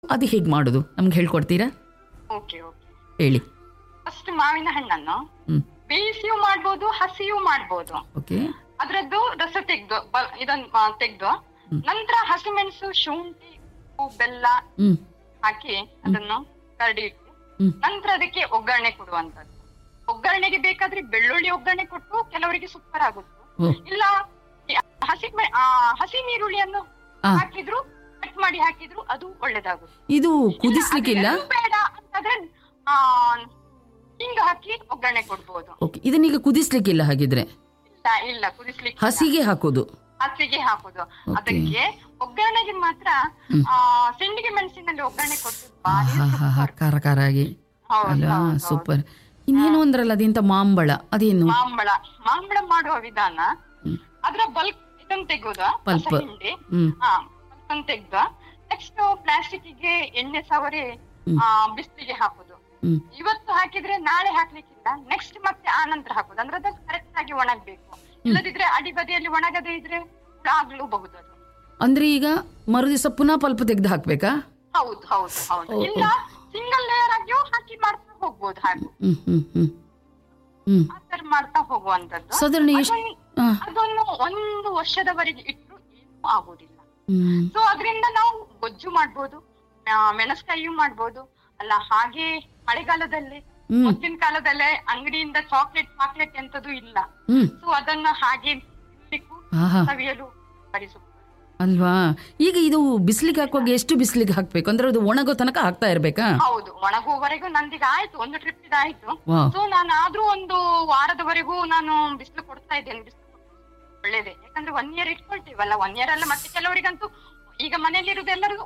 ಅದು ಹೇಗೆ ಮಾಡೋದು ನಮ್ಗೆ ಹೇಳ್ಕೊಡ್ತೀರಾ ಓಕೆ ಓಕೆ ಹೇಳಿ ಫಸ್ಟ್ ಮಾವಿನ ಹಣ್ಣನ್ನು ಹ್ಮ್ ಬೇಯಿಸಿಯೂ ಮಾಡ್ಬೋದು ಹಸಿಯೂ ಮಾಡ್ಬೋದು ಓಕೆ ಅದ್ರದ್ದು ರಸ ತೆಗ್ದು ಬ- ಇದನ್ನ ತೆಗ್ದು ನಂತರ ಹಸಿಮೆಣಸು ಶುಂಠಿ ಉಪ್ಪು ಬೆಲ್ಲ ಹ್ಮ್ ಹಾಕಿ ಅದನ್ನು ಕರಡಿ ಇಟ್ಟು ಹ್ಮ್. ನಂತರ ಅದಕ್ಕೆ ಒಗ್ಗರಣೆ ಕೊಡುವಂತದ್ದು ಒಗ್ಗರಣೆಗೆ ಬೇಕಾದ್ರೆ ಬೆಳ್ಳುಳ್ಳಿ ಒಗ್ಗರಣೆ ಕೊಟ್ಟು ಕೆಲವರಿಗೆ ಸೂಪರ್ ಆಗುತ್ತೆ ಓ ಇಲ್ಲ ಈ ಹಸಿ ಮೆ- ಆ, ಹಸಿ ನೀರುಳ್ಳಿಯನ್ನು ಆ. ಹಾಕಿದ್ರು ಕಟ್ ಮಾಡಿ ಹಾಕಿದ್ರು ಅದು ಒಳ್ಳೇದಾಗುತ್ತೆ ಇದು ಕುದಿಸ್ಲಿಕ್ಕಿಲ್ಲ ಅದು ಬೇಡ ಅಂತಂದ್ರೆ ಆ ಹಿಂಗ ಹಾಕಿ ಒಗ್ಗರಣೆ ಕೊಡ್ಬೋದು ಓಕೆ ಇದನ್ನೀಗ ಕುದಿಸ್ಲಿಕ್ಕಿಲ್ಲ ಹಾಗಿದ್ರೆ ಇಲ್ಲ ಇಲ್ಲ ಕುದಿಸ್ಲಿಕ್ಕೆ ಹಸಿಗೆ ಹಾಕೋದು ಹಸಿಗೆ ಹಾಕುದು Okay. ಅದಕ್ಕೆ ಒಗ್ಗರಣೆಗೆ ಮಾತ್ರ ಆ ಸಿಂಡಿಗೆ ಮೆಣಸಿನಲ್ಲಿ ಒಗ್ಗರಣೆ ಕೊಟ್ಟು ಭಾರಿ ಹಾ ಹಾ ಹಾ ಖಾರ ಖಾರ ಆಗಿ ಹೌದು, ಅಲ್ವಾ ಹೌದು, ಹೌದು. ಸೂಪರ್ ಇನ್ನೇನು ಅಂದ್ರಲ್ಲ ಅದೆಂತ ಮಾಂಬಳ ಅದೇನು ಮಾಂಬಳ ಮಾಂಬಳ ಮಾಡುವ ವಿಧಾನ ಹ್ಮ್. ಅದ್ರ ಬಲ್ಕ್ ಇದನ್ನ ತೆಗೋದು Pulp. ಹೊಸ ಹಿಂಡಿ ಹ್ಮ್ ಹಾ ಅದನ್ನ ತೆಗ್ದು ನೆಕ್ಸ್ಟ್ ಪ್ಲಾಸ್ಟಿಕ್ ಗೆ ಎಣ್ಣೆ ಸವರಿ ಹ್ಮ್. ಆ ಬಿಸಿಲಿಗೆ ಹಾಕುದು ಹ್ಮ್ ಇವತ್ತು ಹಾಕಿದ್ರೆ ನಾಳೆ ಹಾಕ್ಲಿಕ್ಕಿಲ್ಲ ನೆಕ್ಸ್ಟ್ ಮತ್ತೆ ಆ ನಂತರ ಹಾಕುದು ಅಂದ್ರೆ ಅದು ಕರೆಕ್ಟ್ ಆಗಿ ಒಣಗ್ಬೇಕು ಇಲ್ಲದಿದ್ರೆ ಅಡಿ ಬದಿಯಲ್ಲಿ ಒಣಗದೇ ಇದ್ರೆ ಆಗ್ಲೂಬಹುದು ಅದು ಅಂದ್ರೆ ಈಗ ಮರುದಿವಸ ಪುನಃ ಪಲ್ಪ ತೆಗೆದು ಹಾಕ್ಬೇಕಾ ಹೌದು ಹೌದು ಹೌದು ಓ, ಇಲ್ಲ ಸಿಂಗಲ್ ಲೇಯರ್ ಆಗಿಯೂ ಹಾಕಿ ಮಾಡ್ತಾ ಹೋಗ್ಬೋದು ಹಾಗೆ ಹ್ಮ್ ಹ್ಮ್ ಹ್ಮ್ ಹ್ಮ್ ಆ ತರ ಮಾಡ್ತಾ ಹೋಗುವಂತದ್ದು ಸಾಧಾರಣ ಎಷ್ಟು ಅದೊಂದು- ಹಾ ಅದನ್ನು ಒಂದು ವರ್ಷದವರೆಗೆ ಇಟ್ಟರು ಏನೂ ಆಗುದಿಲ್ಲ ಹ್ಮ್ ಸೊ ಅದರಿಂದ ನಾವು ಗೊಜ್ಜು ಮಾಡ್ಬೋದು ಆ, ಮೆಣಸ್ಕಾಯಿಯೂ ಮಾಡ್ಬೋದು ಅಲ್ಲ ಹಾಗೆ ಮಳೆಗಾಲದಲ್ಲಿ ಹ್ಮ್ ಮೊದಲಿನ ಕಾಲದಲ್ಲೇ ಅಂಗಡಿಯಿಂದ ಚಾಕ್ಲೇಟ್ ಚಾಕ್ಲೇಟ್ ಎಂತದೂ ಇಲ್ಲ ಹ್ಮ್ ಸೊ ಅದನ್ನ ಹಾಗೆ ತಿನ್ಲಿಕ್ಕೂ ಆಹಾ ಸವಿಯಲು ಬಡಿಸುತ್ತೆ ಅಲ್ವಾ ಈಗ ಇದು ಬಿಸಿಲಿಗೆ ಹಾಕುವಾಗ ಎಷ್ಟು ಬಿಸಿಲಿಗೆ ಹಾಕ್ಬೇಕು ಅಂದ್ರೆ ಅದು ಒಣಗೋ ತನಕ ಹಾಕ್ತಾ ಇರ್ಬೇಕಾ ಹೌದು ಒಣಗುವವರೆಗೂ ನಂದೀಗ ಆಯ್ತು ಒಂದು ಟ್ರಿಪ್ ಇದಾಯ್ತು ವಾ ಸೊ ನಾನು ಆದ್ರೂ ಒಂದು ವಾರದವರೆಗೂ ನಾನು ಬಿಸಿಲು ಕೊಡ್ತಾ ಇದ್ದೇನೆ ಬಿಸಿಲು ಒಳ್ಳೇದೇ ಯಾಕಂದ್ರೆ ಒನ್ ಇಯರ್ ಇಟ್ಕೊಳ್ತೀವಲ್ಲ ಒನ್ ಇಯರ್ ಅಲ್ಲ ಮತ್ತೆ ಕೆಲವರಿಗಂತೂ ಈಗ ಮನೆಯಲ್ಲಿ ಇರುದು ಎಲ್ಲರಿಗೂ